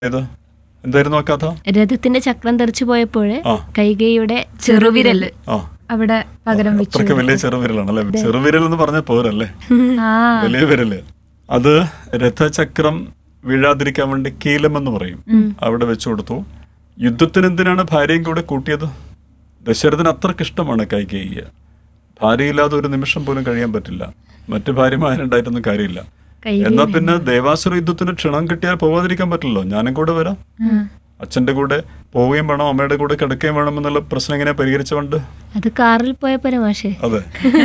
ഏത് എന്തായിരുന്നു ആ കഥ രഥത്തിന്റെ ചക്രം തെറിച്ചു പോയപ്പോഴ് ആ കൈകയുടെ ചെറുവിരല് ആ അവിടെ പകരം വെച്ചു അത്രയ്ക്ക് വലിയ ചെറുവിരലാണ് അല്ലെ ചെറുവിരൽ എന്ന് പറഞ്ഞ പോരല്ലേ ആ വലിയ വിരല് അത് രഥചക്രം വീഴാതിരിക്കാൻ വേണ്ടി കീലം എന്ന് പറയും അവിടെ വെച്ചു കൊടുത്തു യുദ്ധത്തിന് എന്തിനാണ് ഭാര്യയും കൂടെ കൂട്ടിയത് ദശരഥന് അത്രയ്ക്ക് ഇഷ്ടമാണ് കൈകേയ്യ ഭാര്യയില്ലാതെ ഒരു നിമിഷം പോലും കഴിയാൻ പറ്റില്ല മറ്റു ഭാര്യമാരുണ്ടായിട്ടൊന്നും കാര്യമില്ല എന്നാ പിന്നെ ദേവാസുര യുദ്ധത്തിന് ക്ഷണം കിട്ടിയാൽ പോവാതിരിക്കാൻ പറ്റില്ലല്ലോ ഞാനും കൂടെ വരാം അച്ഛന്റെ കൂടെ പോവുകയും വേണം അമ്മയുടെ കൂടെ കിടക്കുകയും വേണം എന്നുള്ള പ്രശ്നം എങ്ങനെ പരിഹരിച്ചുകൊണ്ട് അത് കാറിൽ പോയപ്പോരെ മാഷേ അതെ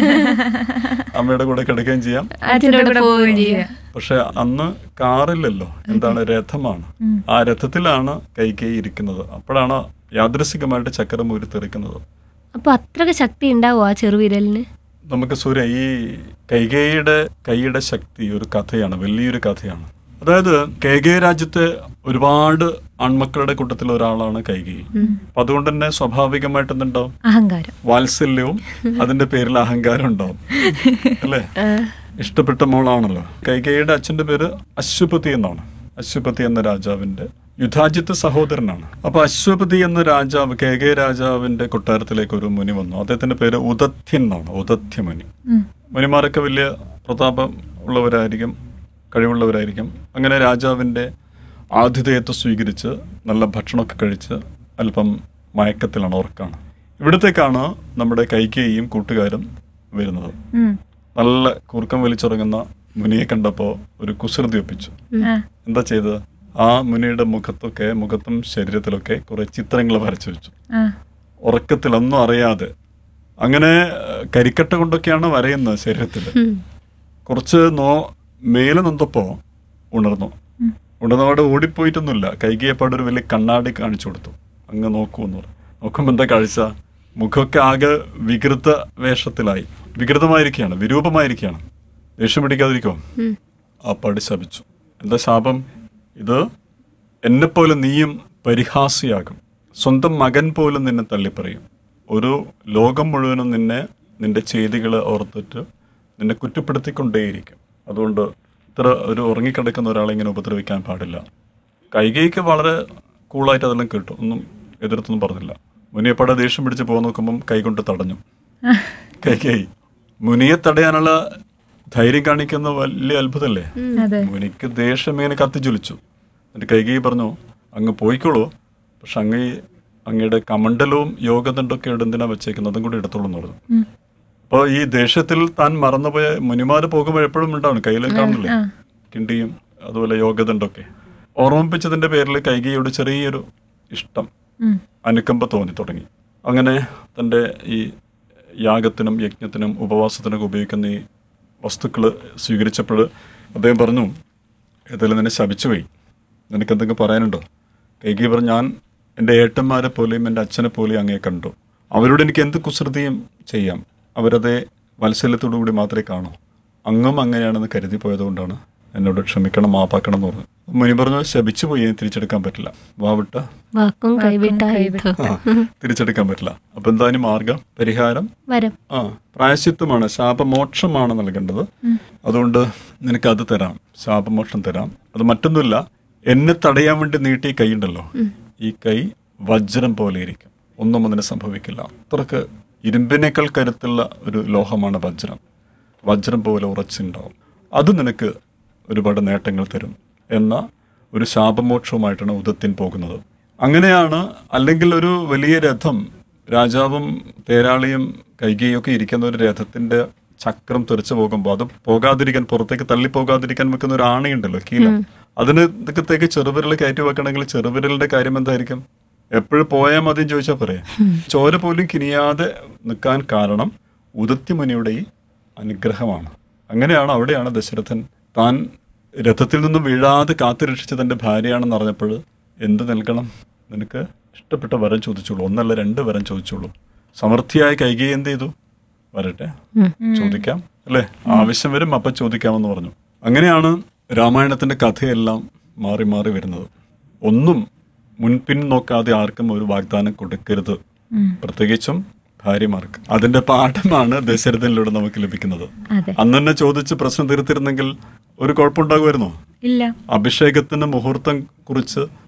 അമ്മയുടെ കൂടെ കിടക്കുകയും ചെയ്യാം അച്ഛൻ്റെ കൂടെ പോവുകയും ചെയ്യാം പക്ഷെ അന്ന് കാറില്ലല്ലോ എന്താണ് രഥമാണ് ആ രഥത്തിലാണ് കൈകേയി ഇരിക്കുന്നത് അപ്പോഴാണ് യാദൃശികമായിട്ട് ചക്രം ഉരുത്തെറിക്കുന്നത് അപ്പൊ അത്രക്ക് ശക്തി ഉണ്ടാവോ ആ ചെറുവിരലിന് നമുക്ക് സൂര്യ ഈ കൈകേയിയുടെ കൈയുടെ ശക്തി ഒരു കഥയാണ് വലിയൊരു കഥയാണ് അതായത് കൈകേയ രാജ്യത്തെ ഒരുപാട് ആൺമക്കളുടെ കൂട്ടത്തിൽ ഒരാളാണ് കൈകേയി അപ്പൊ അതുകൊണ്ട് തന്നെ സ്വാഭാവികമായിട്ട് എന്തുണ്ടാവും അഹങ്കാരം വാത്സല്യവും അതിന്റെ പേരിൽ അഹങ്കാരം ഉണ്ടാവും അല്ലേ ഇഷ്ടപ്പെട്ട മോളാണല്ലോ കൈകേയിയുടെ അച്ഛന്റെ പേര് അശ്വപതി എന്നാണ് അശ്വപതി എന്ന രാജാവിന്റെ യുധാജിത്ത് സഹോദരനാണ് അപ്പൊ അശ്വപതി എന്ന രാജാവ് കേകയ രാജാവിന്റെ കൊട്ടാരത്തിലേക്ക് ഒരു മുനി വന്നു അദ്ദേഹത്തിന്റെ പേര് ഉദത്യൻ എന്നാണ് ഉദത്യമുനി ഉം. മുനിമാരൊക്കെ വലിയ പ്രതാപം ഉള്ളവരായിരിക്കും കഴിവുള്ളവരായിരിക്കും അങ്ങനെ രാജാവിന്റെ ആതിഥേയത്വം സ്വീകരിച്ച് നല്ല ഭക്ഷണമൊക്കെ കഴിച്ച് അല്പം മയക്കത്തിലാണ് ഉറക്കാണ് ഇവിടത്തേക്കാണ് നമ്മുടെ കൈകേയും കൂട്ടുകാരും വരുന്നത് ഉം. നല്ല കൂർക്കം വലിച്ചുറങ്ങുന്ന മുനിയെ കണ്ടപ്പോൾ ഒരു കുസൃതി ഒപ്പിച്ചു ആ. എന്താ ചെയ്തത് ആ മുനിയുടെ മുഖത്തൊക്കെ മുഖത്തും ശരീരത്തിലൊക്കെ കുറെ ചിത്രങ്ങൾ വരച്ചു വെച്ചു ആ. ഉറക്കത്തിലൊന്നും അറിയാതെ അങ്ങനെ ഏഹ്, കരിക്കട്ട കൊണ്ടൊക്കെയാണ് വരയുന്നത് ശരീരത്തിൽ കുറച്ച് നോ മേലെ നൊന്തപ്പോ ഉണർന്നു ഉണർന്നവിടെ ഓടിപ്പോയിട്ടൊന്നുമില്ല കൈകിയപ്പാട് ഒരു വലിയ കണ്ണാടി കാണിച്ചു കൊടുത്തു അങ്ങ് നോക്കൂ എന്ന് പറഞ്ഞു നോക്കുമ്പോൾ എന്താ കാഴ്ച മുഖമൊക്കെ ആകെ വികൃത വേഷത്തിലായി വികൃതമായിരിക്കുകയാണ് വിരൂപമായിരിക്കുകയാണ് ദേഷ്യം പിടിക്കാതിരിക്കുമോ ആ പടി ശപിച്ചു എന്താ ശാപം ഇത് എന്നെപ്പോലെ നീയും പരിഹാസിയാകും സ്വന്തം മകൻ പോലും നിന്നെ തള്ളിപ്പറയും ഒരു ലോകം മുഴുവനും നിന്നെ നിന്റെ ചെയ്തികൾ ഓർത്തിട്ട് നിന്നെ കുറ്റപ്പെടുത്തിക്കൊണ്ടേയിരിക്കും അതുകൊണ്ട് ഇത്ര ഒരു ഉറങ്ങിക്കിടക്കുന്ന ഒരാളെ ഇങ്ങനെ ഉപദ്രവിക്കാൻ പാടില്ല കൈകൈക്ക് വളരെ കൂളായിട്ട് അതെല്ലാം കേട്ടു ഒന്നും എതിർത്തൊന്നും പറഞ്ഞില്ല മുനിയപ്പാടെ ദേഷ്യം പിടിച്ച് പോകാൻ നോക്കുമ്പം കൈകൊണ്ട് തടഞ്ഞു കൈകൈ മുനിയെ തടയാനുള്ള ധൈര്യം കാണിക്കുന്ന വലിയ അത്ഭുതമല്ലേ അതെ മുനിക്ക് ദേഷ്യം ഇങ്ങനെ കത്തിജ്വലിച്ചു എന്നിട്ട് കൈകൈ പറഞ്ഞു അങ്ങ് പോയിക്കോളൂ പക്ഷെ അങ്ങ് ഈ അങ്ങയുടെ കമണ്ടലവും യോഗദണ്ഡൊക്കെ എന്തിനാ വെച്ചേക്കുന്നത് അതും കൂടി എടുത്തോളൂ എന്ന് പറഞ്ഞു ഉം. അപ്പോൾ ഈ ദേഷ്യത്തിൽ താൻ മറന്നുപോയ മുനിമാര് പോകുമ്പോൾ എപ്പോഴും ഉണ്ടാവും കയ്യിൽ കാണില്ലേ ആ. കിണ്ടിയും അതുപോലെ യോഗദണ്ഡൊക്കെ ഓർമ്മിപ്പിച്ചതിന്റെ പേരിൽ കൈകൈയോട് ചെറിയൊരു ഇഷ്ടം ഉം. അനുകമ്പ തോന്നി തുടങ്ങി അങ്ങനെ തൻ്റെ ഈ യാഗത്തിനും യജ്ഞത്തിനും ഉപവാസത്തിനൊക്കെ ഉപയോഗിക്കുന്ന ഈ വസ്തുക്കൾ സ്വീകരിച്ചപ്പോൾ അദ്ദേഹം പറഞ്ഞു ഏതായാലും നിന്നെ ശപിച്ചുപോയി നിനക്ക് എന്തെങ്കിലും പറയാനുണ്ടോ കൈകി പറഞ്ഞു ഞാൻ എൻ്റെ ഏട്ടന്മാരെ പോലെയും എൻ്റെ അച്ഛനെ പോലെയും അങ്ങേ കണ്ടു അവരോട് എനിക്ക് എന്ത് കുസൃതിയും ചെയ്യാം അവരതേ വാത്സല്യത്തോടു കൂടി മാത്രമേ കാണൂ അങ്ങും അങ്ങനെയാണെന്ന് കരുതി പോയതുകൊണ്ടാണ് എന്നോട് ക്ഷമിക്കണം മാപ്പാക്കണം എന്ന് പറഞ്ഞു മുനി പറഞ്ഞു ശപിച്ചു പോയി ഇനി തിരിച്ചെടുക്കാൻ പറ്റില്ല വാവിട്ട വാക്കും കൈവിട്ട കൈവിട്ട. ആ, തിരിച്ചെടുക്കാൻ പറ്റില്ല അപ്പൊ എന്താ അതിന് മാർഗം പരിഹാരം വരം ആ പ്രായശ്ചിത്വമാണ് ശാപമോക്ഷമാണ് നൽകേണ്ടത് അതുകൊണ്ട് നിനക്ക് അത് തരാം ശാപമോക്ഷം തരാം അത് മറ്റൊന്നുമില്ല എന്നെ തടയാൻ വേണ്ടി നീട്ടിയ കൈ ഉണ്ടല്ലോ ഈ കൈ വജ്രം പോലെ ഇരിക്കും ഒന്നും അതിന് സംഭവിക്കില്ല അത്രക്ക് ഇരുമ്പിനേക്കാൾ കരുത്തുള്ള ഒരു ലോഹമാണ് വജ്രം വജ്രം പോലെ ഉറച്ചുണ്ടാവും അത് നിനക്ക് ഒരുപാട് നേട്ടങ്ങൾ തരും എന്ന ഒരു ശാപമോക്ഷവുമായിട്ടാണ് ഉദത്തിൻ പോകുന്നത് അങ്ങനെയാണ് അല്ലെങ്കിൽ ഒരു വലിയ രഥം രാജാവും തേരാളിയും കൈകയും ഒക്കെ ഇരിക്കുന്ന ഒരു രഥത്തിന്റെ ചക്രം തെറിച്ചു പോകുമ്പോൾ അത് പോകാതിരിക്കാൻ പുറത്തേക്ക് തള്ളി പോകാതിരിക്കാൻ വെക്കുന്ന ഒരു ആണയുണ്ടല്ലോ കീലം അതിന് ഇതൊക്കത്തേക്ക് ചെറുവിരൽ കയറ്റി വെക്കണമെങ്കിൽ ചെറുവിരലിന്റെ കാര്യം എന്തായിരിക്കും എപ്പോഴും പോയാൽ മതി എന്ന് ചോദിച്ചാൽ പറയാം ചോര പോലും കിനിയാതെ നിൽക്കാൻ കാരണം ഉദത്യമുനിയുടെ ഈ അനുഗ്രഹമാണ് അങ്ങനെയാണ് അവിടെയാണ് ദശരഥൻ താൻ രഥത്തിൽ നിന്നും വീഴാതെ കാത്തുരക്ഷിച്ച തന്റെ ഭാര്യയാണെന്ന് അറിഞ്ഞപ്പോൾ എന്ത് നൽകണം നിനക്ക് ഇഷ്ടപ്പെട്ട വരം ചോദിച്ചോളൂ ഒന്നല്ല രണ്ട് വരം ചോദിച്ചോളൂ സമൃദ്ധിയായ കൈകൈ എന്ത് ചെയ്തു വരട്ടെ ചോദിക്കാം അല്ലേ ആവശ്യം വരും അപ്പം ചോദിക്കാമെന്ന് പറഞ്ഞു അങ്ങനെയാണ് രാമായണത്തിന്റെ കഥയെല്ലാം മാറി മാറി വരുന്നത് ഒന്നും മുൻപിൻ നോക്കാതെ ആർക്കും ഒരു വാഗ്ദാനം കൊടുക്കരുത് പ്രത്യേകിച്ചും ഭാര്യമാർക്ക് അതിന്റെ പാഠമാണ് ദശരഥനിലൂടെ നമുക്ക് ലഭിക്കുന്നത് അതെ അന്ന് തന്നെ ചോദിച്ച് പ്രശ്നം തീർത്തിരുന്നെങ്കിൽ ഒരു കുഴപ്പമുണ്ടാകുമായിരുന്നോ ഇല്ല അഭിഷേകത്തിന് മുഹൂർത്തം കുറിച്ച്